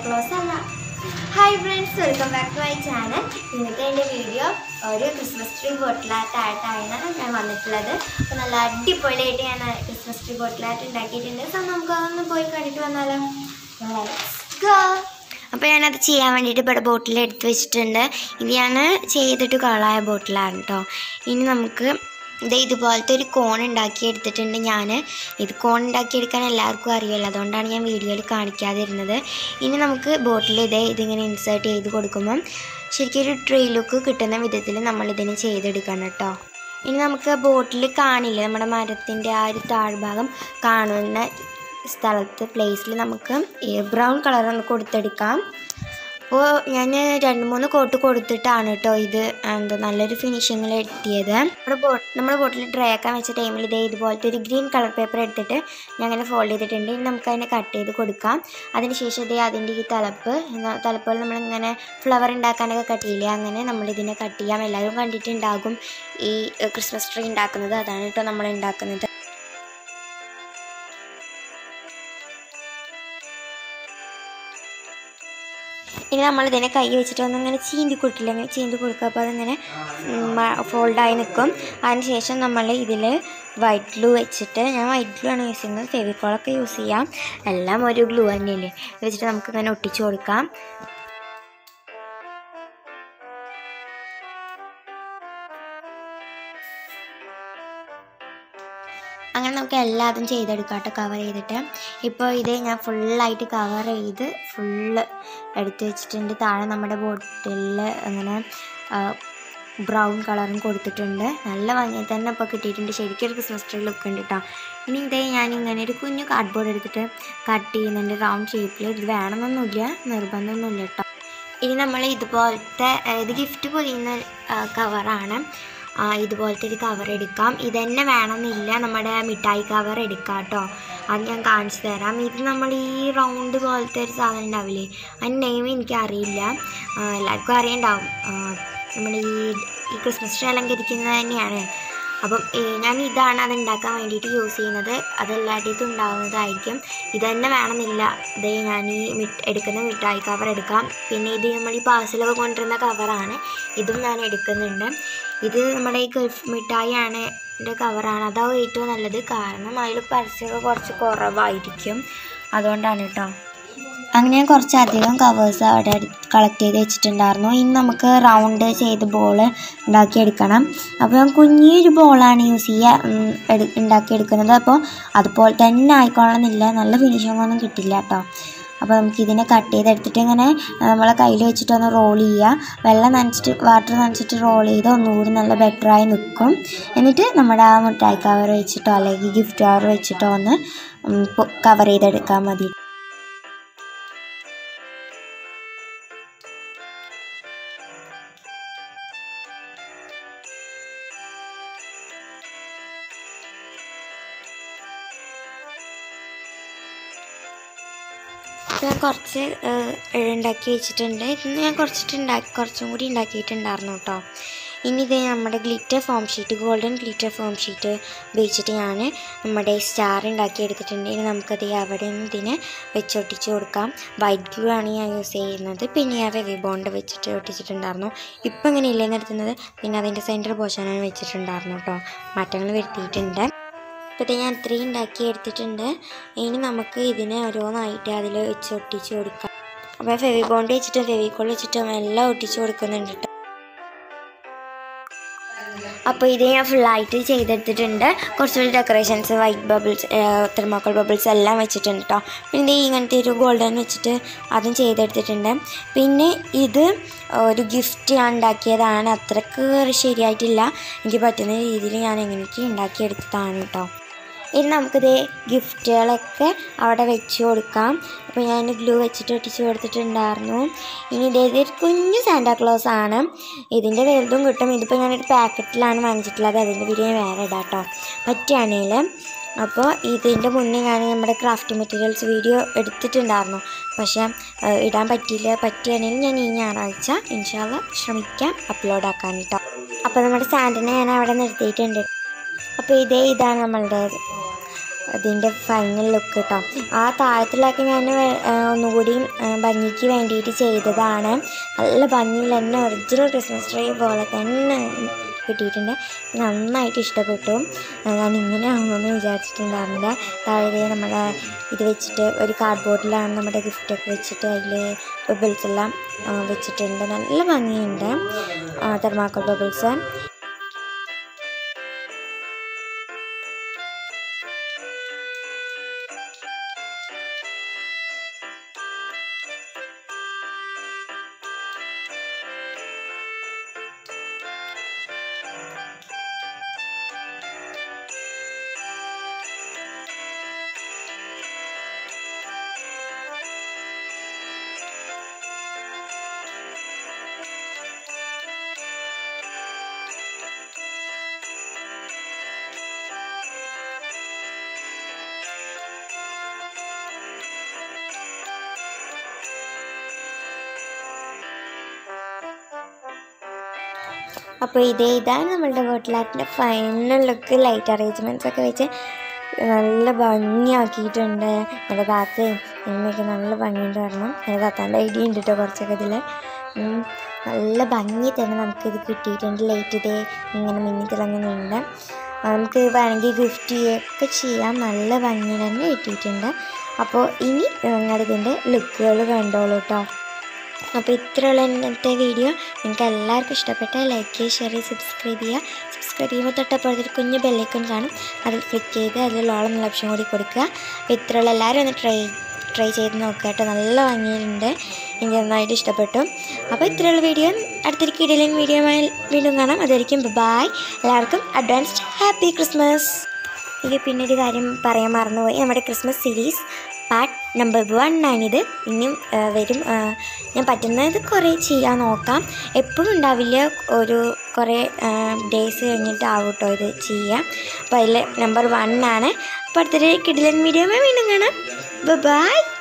Santa Claus അല്ല hi friends welcome back to my channel ഇന്നത്തെ എൻ്റെ വീഡിയോ ഒരു ക്രിസ്മസ് ട്രീ ബോട്ടിലായിട്ടായിട്ടാണ് ഞാൻ വന്നിട്ടുള്ളത് അപ്പോൾ നല്ല അടിപൊളിയായിട്ട് ഞാൻ ക്രിസ്മസ് ട്രീ ബോട്ടിലായിട്ട് ഉണ്ടാക്കിയിട്ടുണ്ട് സോ നമുക്ക് അതൊന്ന് പോയി കണ്ടിട്ട് വന്നാലോ Let's go. അപ്പോൾ ഞാനത് ചെയ്യാൻ വേണ്ടിയിട്ട് ഇവിടെ ബോട്ടിൽ എടുത്ത് വെച്ചിട്ടുണ്ട് ഇത് ഞാൻ ചെയ്തിട്ട് കളായ ബോട്ടിലാണ് കേട്ടോ ഇനി നമുക്ക് ഇത് ഇതുപോലത്തെ ഒരു കോൺ ഉണ്ടാക്കി എടുത്തിട്ടുണ്ട് ഞാൻ ഇത് കോൺ ഉണ്ടാക്കിയെടുക്കാൻ എല്ലാവർക്കും അറിയുമല്ലോ അതുകൊണ്ടാണ് ഞാൻ വീഡിയോയിൽ കാണിക്കാതിരുന്നത് ഇനി നമുക്ക് ബോട്ടിൽ ഇതേ ഇതിങ്ങനെ ഇൻസേർട്ട് ചെയ്ത് കൊടുക്കുമ്പം ശരിക്കും ഒരു ട്രീ ലുക്ക് കിട്ടുന്ന വിധത്തിൽ നമ്മൾ ഇതിനെ ചെയ്തെടുക്കണം കേട്ടോ ഇനി നമുക്ക് ബോട്ടിൽ കാണില്ല നമ്മുടെ മരത്തിൻ്റെ ആ ഒരു താഴ്ഭാഗം കാണുന്ന സ്ഥലത്ത് പ്ലേസിൽ നമുക്ക് ബ്രൗൺ കളർ ഒന്ന് കൊടുത്തെടുക്കാം അപ്പോൾ ഞാൻ രണ്ട് മൂന്ന് കോട്ട് കൊടുത്തിട്ടാണ് കേട്ടോ ഇത് എന്താ നല്ലൊരു ഫിനിഷിങ്ങിൽ എത്തിയത് നമ്മുടെ ബോട്ട് നമ്മുടെ ബോട്ടിൽ ഡ്രൈ ആക്കാൻ വെച്ച ടൈമിൽ ഇതേ ഇതുപോലത്തെ ഒരു ഗ്രീൻ കളർ പേപ്പർ എടുത്തിട്ട് ഞാൻ അങ്ങനെ ഫോൾഡ് ചെയ്തിട്ടുണ്ട് ഇനി നമുക്ക് അതിനെ കട്ട് ചെയ്ത് കൊടുക്കാം അതിനുശേഷം ഇതേ അതിൻ്റെ ഈ തലപ്പ് എന്നാ- തലപ്പുകൾ നമ്മളിങ്ങനെ ഫ്ലവർ ഉണ്ടാക്കാനൊക്കെ കട്ട് ചെയ്യില്ലേ അങ്ങനെ നമ്മളിതിനെ കട്ട് ചെയ്യാം എല്ലാവരും കണ്ടിട്ടുണ്ടാകും ഈ ഏഹ്, ക്രിസ്മസ് ട്രീ ഉണ്ടാക്കുന്നത് അതാണ് കേട്ടോ നമ്മൾ ഉണ്ടാക്കുന്നത് ഇനി നമ്മൾ ഇതിനെ കൈ വെച്ചിട്ട് ഒന്ന് ഇങ്ങനെ ചീന്തി കൊടുക്കില്ല അങ്ങനെ ചീന്തി കൊടുക്കുക അപ്പോൾ അതിങ്ങനെ ഫോൾഡായി നിൽക്കും അതിന് ശേഷം നമ്മൾ ഇതിൽ വൈറ്റ് ഗ്ലൂ വെച്ചിട്ട് ഞാൻ വൈറ്റ് ഗ്ലൂ ആണ് യൂസ് ചെയ്യുന്നത് ഫെവിക്കോളൊക്കെ യൂസ് ചെയ്യാം എല്ലാം ഒരു ഗ്ലൂ തന്നെയല്ലേ ഇത് വെച്ചിട്ട് നമുക്ക് ഇങ്ങനെ ഒട്ടിച്ചു കൊടുക്കാം അങ്ങനെ നമുക്ക് എല്ലാതും ചെയ്തെടുക്കാം കേട്ടോ കവർ ചെയ്തിട്ട് ഇപ്പോൾ ഇത് ഞാൻ ഫുള്ളായിട്ട് കവർ ചെയ്ത് ഫുള്ള് എടുത്ത് വെച്ചിട്ടുണ്ട് താഴെ നമ്മുടെ ബോട്ടിലിൽ അങ്ങനെ ബ്രൗൺ കളറും കൊടുത്തിട്ടുണ്ട് നല്ല ഭംഗി തന്നെ ഇപ്പോൾ കിട്ടിയിട്ടുണ്ട് ശരിക്കും ഒരു ക്രിസ്മസ് ട്രീ ലുക്ക് ഉണ്ട് കേട്ടോ ഇനി ഇതേ ഞാൻ ഇങ്ങനെ ഒരു കുഞ്ഞു കാർഡ്ബോർഡ് എടുത്തിട്ട് കട്ട് ചെയ്യുന്നുണ്ട് റൗണ്ട് ഷേപ്പിൽ ഇത് വേണമെന്നൊന്നുമില്ല നിർബന്ധമൊന്നുമില്ല കേട്ടോ ഇനി നമ്മൾ ഇതുപോലത്തെ ആ, ഇത് ഗിഫ്റ്റ് പൊതിയുന്ന കവറാണ് ആ, ഇതുപോലത്തെ ഒരു കവർ എടുക്കാം ഇതന്നെ വേണമെന്നില്ല നമ്മുടെ മിഠായി കവർ എടുക്കാം കേട്ടോ അത് ഞാൻ കാണിച്ചു തരാം ഇത് നമ്മൾ ഈ റൗണ്ട് പോലത്തെ ഒരു സാധനം ഉണ്ടാവില്ലേ അതിൻ്റെ നെയിം എനിക്ക് അറിയില്ല ആ, എല്ലാവർക്കും അറിയണ്ടാവും ആ, നമ്മൾ ഈ ഈ ക്രിസ്മസ് ട്രീ അലങ്കരിക്കുന്നത് തന്നെയാണ് അപ്പം ഏ, ഞാൻ ഇതാണ് അത് ഉണ്ടാക്കാൻ വേണ്ടിയിട്ട് യൂസ് ചെയ്യുന്നത് അത് എല്ലായിടത്തും ഉണ്ടാകുന്നതായിരിക്കും ഇത് തന്നെ വേണമെന്നില്ല ഇത് ഞാൻ ഈ മിഠ് എടുക്കുന്ന മിഠായി കവർ എടുക്കാം പിന്നെ ഇത് നമ്മൾ ഈ പാഴ്സലൊക്കെ കൊണ്ടുവരുന്ന കവറാണ് ഇതും ഞാൻ എടുക്കുന്നുണ്ട് ഇത് നമ്മുടെ ഈ ഗൾഫ് മിഠായി ആണ് ഇതിൻ്റെ കവറാണ് അതാവും ഏറ്റവും നല്ലത് കാരണം അതിൽ പരസ്യമൊക്കെ കുറച്ച് കുറവായിരിക്കും അതുകൊണ്ടാണ് കേട്ടോ അങ്ങനെ ഞാൻ കുറച്ചധികം കവേഴ്സ് അവിടെ കളക്ട് ചെയ്ത് വെച്ചിട്ടുണ്ടായിരുന്നു ഇനി നമുക്ക് റൗണ്ട് ചെയ്ത് ബോൾ ഉണ്ടാക്കിയെടുക്കണം അപ്പോൾ ഞാൻ കുഞ്ഞൊരു ബോളാണ് യൂസ് ചെയ്യുക ഉം, എടു- ഉണ്ടാക്കിയെടുക്കുന്നത് അപ്പോൾ അതുപോലെ തന്നെ ആയിക്കൊള്ളണമെന്നില്ല നല്ല ഫിനിഷിംഗ് ഒന്നും കിട്ടില്ല കേട്ടോ അപ്പോൾ നമുക്ക് ഇതിനെ കട്ട് ചെയ്തെടുത്തിട്ട് ഇങ്ങനെ നമ്മളെ കയ്യിൽ വെച്ചിട്ട് ഒന്ന് റോൾ ചെയ്യുക വെള്ളം നനച്ചിട്ട് വാട്ടർ നനച്ചിട്ട് റോൾ ചെയ്ത് ഒന്നുകൂടി നല്ല ബെറ്ററായി നിൽക്കും എന്നിട്ട് നമ്മുടെ ആ മിഠായി കവർ വെച്ചിട്ടോ അല്ലെങ്കിൽ ഗിഫ്റ്റ് കവർ വെച്ചിട്ടോ ഒന്ന് കവർ ചെയ്തെടുക്കാൻ മതി ഞാൻ കുറച്ച് ഏഹ്, ഉണ്ടാക്കി വെച്ചിട്ടുണ്ട് ഇന്ന് ഞാൻ കുറച്ചിട്ട് ഉണ്ടാക്കി കുറച്ചും കൂടി ഉണ്ടാക്കിയിട്ടുണ്ടായിരുന്നു കേട്ടോ ഇനി ഇത് നമ്മുടെ glitter foam sheet golden glitter foam sheet ഉപയോഗിച്ചിട്ട് ഞാൻ നമ്മുടെ സ്റ്റാർ ഉണ്ടാക്കി എടുത്തിട്ടുണ്ട് ഇനി നമുക്കത് അവിടെ നിന്ന് ഇതിനെ വെച്ചൊട്ടിച്ച് കൊടുക്കാം വൈറ്റ് ഗ്ലൂ ആണ് ഞാൻ യൂസ് ചെയ്യുന്നത് പിന്നെ ഞാൻ റെവി ബോണ്ട് വെച്ചിട്ട് ഒട്ടിച്ചിട്ടുണ്ടായിരുന്നു ഇപ്പം ഇങ്ങനെ ഇല്ലേ നിർത്തുന്നത് പിന്നെ അതിൻ്റെ സെൻറ്റർ പോർഷനാണ് വെച്ചിട്ടുണ്ടായിരുന്നു കേട്ടോ മാറ്റങ്ങൾ വരുത്തിയിട്ടുണ്ട് ഇപ്പോഴത്തെ ഞാൻ ഇത്രയും ഉണ്ടാക്കി എടുത്തിട്ടുണ്ട് ഇനി നമുക്ക് ഇതിനെ ഓരോന്നായിട്ട് അതിൽ വെച്ച് ഒട്ടിച്ച് കൊടുക്കാം അപ്പോൾ ഫെവി ബോണ്ട് വെച്ചിട്ടും ഫെവിക്കോൾ വെച്ചിട്ടും എല്ലാം ഒട്ടിച്ച് കൊടുക്കുന്നുണ്ട് കേട്ടോ അപ്പോൾ ഇത് ഞാൻ ഫുള്ളായിട്ട് ചെയ്തെടുത്തിട്ടുണ്ട് കുറച്ചുകൂടി decorations white bubbles thermocol bubbles എല്ലാം വെച്ചിട്ടുണ്ട് കേട്ടോ പിന്നെ ദേ ഇങ്ങനത്തെ ഒരു ഗോൾഡൻ വെച്ചിട്ട് അതും ചെയ്തെടുത്തിട്ടുണ്ട് പിന്നെ ഇത് ഒരു ഗിഫ്റ്റ് ഞാൻ ഉണ്ടാക്കിയതാണ് അത്രക്ക് ശരിയായിട്ടില്ല എനിക്ക് പറ്റുന്ന രീതിയിൽ ഞാൻ എങ്ങനെയൊക്കെ ഉണ്ടാക്കിയെടുത്തതാണ് കേട്ടോ ഇനി നമുക്കിത് ഗിഫ്റ്റുകളൊക്കെ അവിടെ വെച്ച് കൊടുക്കാം അപ്പോൾ ഞാൻ ഗ്ലൂ വെച്ചിട്ട് ഒട്ടിച്ച് കൊടുത്തിട്ടുണ്ടായിരുന്നു ഇനി ഇതേ ഇതൊരു കുഞ്ഞു സാന്റാക്ലോസ് ആണ് ഇതിൻ്റെ വലുതും കിട്ടും ഇതിപ്പോൾ ഞാനൊരു പാക്കറ്റിലാണ് വാങ്ങിച്ചിട്ടുള്ളത് അതിൻ്റെ വീഡിയോ ഞാൻ വേറെ ഇടാം കേട്ടോ പറ്റുകയാണെങ്കിൽ അപ്പോൾ ഇതിൻ്റെ മുന്നേ ഞാൻ നമ്മുടെ ക്രാഫ്റ്റ് മെറ്റീരിയൽസ് വീഡിയോ എടുത്തിട്ടുണ്ടായിരുന്നു പക്ഷേ ഏഹ്, ഇടാൻ പറ്റിയില്ല പറ്റുകയാണെങ്കിൽ ഞാൻ ഈ ഞായറാഴ്ച ഇൻഷാല്ല ശ്രമിക്കാം അപ്ലോഡ് ആക്കാൻ കേട്ടോ അപ്പോൾ നമ്മുടെ സാൻഡിനെ ഞാൻ അവിടെ നിർത്തിയിട്ടുണ്ട് അപ്പോൾ ഇതേ ഇതാണ് നമ്മളുടെ അതിൻ്റെ ഫൈനൽ ലുക്ക് കേട്ടോ ആ താഴത്തിലൊക്കെ ഞാൻ ഒന്നുകൂടി ആ, ഭംഗിക്ക് വേണ്ടിയിട്ട് ചെയ്തതാണ് നല്ല ഭംഗിയിൽ തന്നെ ഒറിജിനൽ ക്രിസ്മസ് ട്രീ പോലെ തന്നെ കിട്ടിയിട്ടുണ്ട് നന്നായിട്ട് ഇഷ്ടപ്പെട്ടു ആ, ഞാൻ ഇങ്ങനെ ആകുമെന്ന് വിചാരിച്ചിട്ടുണ്ടായിരുന്നില്ല താഴെ നമ്മുടെ ഇത് വെച്ചിട്ട് ഒരു കാർഡ്ബോർഡിലാണ് നമ്മുടെ ഗിഫ്റ്റൊക്കെ വെച്ചിട്ട് അതിൽ ബബിൾസ് എല്ലാം ആ, വെച്ചിട്ടുണ്ട് നല്ല ഭംഗിയുണ്ട് തെർമാക്കോൾ ബബിൾസ് അപ്പോൾ ഇതേ ഇതാണ് നമ്മളുടെ ബോട്ടിലാറ്റിൻ്റെ ഫൈനൽ ലുക്ക് ലൈറ്റ് അറേഞ്ച്മെൻറ്റ്സ് ഒക്കെ വെച്ച് നല്ല ഭംഗിയാക്കിയിട്ടുണ്ട് എൻ്റെ താത്തയും എമ്മയൊക്കെ നല്ല ഭംഗിയുണ്ട് കാരണം എൻ്റെ താത്താൻ്റെ ഐഡിയ ഉണ്ട് കേട്ടോ കുറച്ചൊക്കെ ഇതിൽ നല്ല ഭംഗി തന്നെ നമുക്കിത് കിട്ടിയിട്ടുണ്ട് ലൈറ്റ് ഇതേ ഇങ്ങനെ മിന്നി തിളങ്ങുന്നുണ്ട് നമുക്ക് വേണമെങ്കിൽ ഗിഫ്റ്റ് ചെയ്യുകയൊക്കെ ചെയ്യാം നല്ല ഭംഗി തന്നെ കിട്ടിയിട്ടുണ്ട് അപ്പോൾ ഇനി നിങ്ങളിതിൻ്റെ ലുക്കുകൾ കണ്ടോളൂ കേട്ടോ അപ്പോൾ ഇത്രയുള്ള ഇന്നത്തെ വീഡിയോ നിങ്ങൾക്ക് എല്ലാവർക്കും ഇഷ്ടപ്പെട്ടാൽ ലൈക്ക് ചെയ്യുക ഷെയർ ചെയ്യുക സബ്സ്ക്രൈബ് ചെയ്യുക സബ്സ്ക്രൈബ് ചെയ്യുമ്പോൾ തൊട്ടപ്പുറത്ത് ഒരു കുഞ്ഞ് ബെല്ലൈക്കൺ കാണും അതിൽ ക്ലിക്ക് ചെയ്ത് അതിൽ ലോളം എന്നുള്ള ഓപ്ഷൻ കൂടി കൊടുക്കുക അപ്പോൾ ഇത്രയുള്ള എല്ലാവരും ഒന്ന് ട്രൈ ട്രൈ ചെയ്ത് നോക്കുക കേട്ടോ നല്ല ഭംഗിയുണ്ട് എനിക്ക് നന്നായിട്ട് ഇഷ്ടപ്പെട്ടു അപ്പോൾ ഇത്രയുള്ള വീഡിയോ അടുത്തൊരു കിടിലൻ വീഡിയോ വീണ്ടും കാണാം അതായിരിക്കും ബായ് എല്ലാവർക്കും അഡ്വാൻസ്ഡ് ഹാപ്പി ക്രിസ്മസ് എനിക്ക് പിന്നെ ഒരു കാര്യം പറയാൻ മറന്നുപോയി നമ്മുടെ Christmas series part number one ആണിത് ഇനിയും ആ, വരും ആ, ഞാൻ പറ്റുന്നത് കുറേ ചെയ്യാൻ നോക്കാം എപ്പോഴും ഉണ്ടാവില്ല ഒരു കുറേ ഡേയ്സ് കഴിഞ്ഞിട്ടാവും കേട്ടോ ഇത് ചെയ്യാം അപ്പോൾ അതിൽ നമ്പർ വൺ ആണ് അപ്പോൾ അടുത്തൊരു കിടിലൻ വീഡിയോ വീണ്ടും കാണാം ബൈ